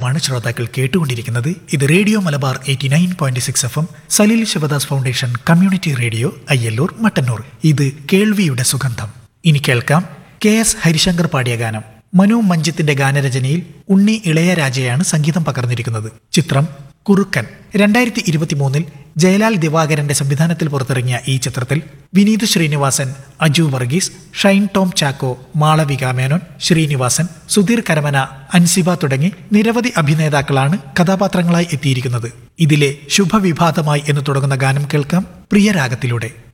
ഗാനമാണ് ശ്രോതാക്കൾ കേട്ടുകൊണ്ടിരിക്കുന്നത് ഇത് radio Malabar eighty nine point six F M Saleel Shivadas foundation community radio Ayyallur Mattannur ഇത് കേൾവിയുടെ സുഗന്ധം ഇനി കേൾക്കാം കെ എസ് ഹരിശങ്കർ പാടിയ ഗാനം മനു മഞ്ജിത്തിന്റെ ഗാനരചനയിൽ ഉണ്ണി ഇളയരാജയാണ് സംഗീതം പകർന്നിരിക്കുന്നത് ചിത്രം കുറുക്കൻ രണ്ടായിരത്തി ഇരുപത്തിമൂന്നിൽ ജയലാൽ ദിവാകരന്റെ സംവിധാനത്തിൽ പുറത്തിറങ്ങിയ ഈ ചിത്രത്തിൽ വിനീത് ശ്രീനിവാസൻ അജു വർഗീസ് ഷൈൻ ടോം ചാക്കോ മാളവിക മേനോൻ ശ്രീനിവാസൻ സുധീർ കരമന അൻസിബ തുടങ്ങി നിരവധി അഭിനേതാക്കളാണ് കഥാപാത്രങ്ങളായി എത്തിയിരിക്കുന്നത് ഇതിലെ ശുഭവിഭാതമായി എന്ന് തുടങ്ങുന്ന ഗാനം കേൾക്കാം പ്രിയരാഗത്തിലൂടെ